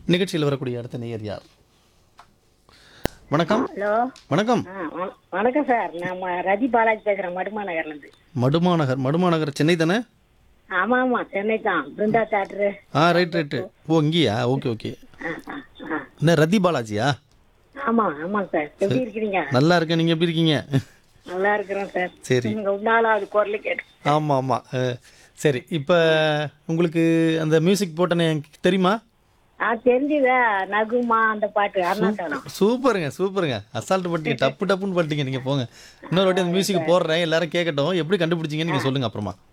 நிகழ்ச்சியில் வரக்கூடிய அடுத்த நேயர் யார் வணக்கம் ஹலோ வணக்கம் ஆ வண- வணக்கம் சார் நான் ம- ரதி பாலாஜி பேசுறேன் மடுமா நகர்ல இருந்து மடுமாநகர் மடுமாநகர் சென்னை தானே ஆமா ஆமா சென்னை தான் பிருந்தா தேட்டரு ஆ ரைட் ரைட்டு ஓ இங்கேயா ஓகே ஓகே ஆ, ஆ, ஆ. என்ன ரத்தி பாலாஜியா ஆமா ஆமாங்க சார் எப்படி இருக்கிறீங்க நல்லா இருக்கேன் நீங்கள் எப்படி இருக்கீங்க நல்லா இருக்கிறேன் சார் சரி நீங்க உன்னாலாவது குரல் கேட்டு ஆமாம் ஆமாம் சரி இப்போ உங்களுக்கு அந்த மியூசிக் போட்டனே எனக்கு தெரியுமா ஆ தெரிஞ்சுதா நகுமா அந்த பாட்டு அருணாச்சலம் சூப்பருங்க சூப்பருங்க அசால்ட் பண்ணிட்டீங்க டப்பு டப்புன்னு பண்ணிட்டீங்க நீங்கள் போங்க இன்னொரு வாட்டி அந்த மியூசிக் போடுறேன் எல்லாரும் கேட்கட்டும் எப்படி கண்டுபிடிச்சீங்கன்னு நீங்கள் சொல்லுங்கள் அப்புறமா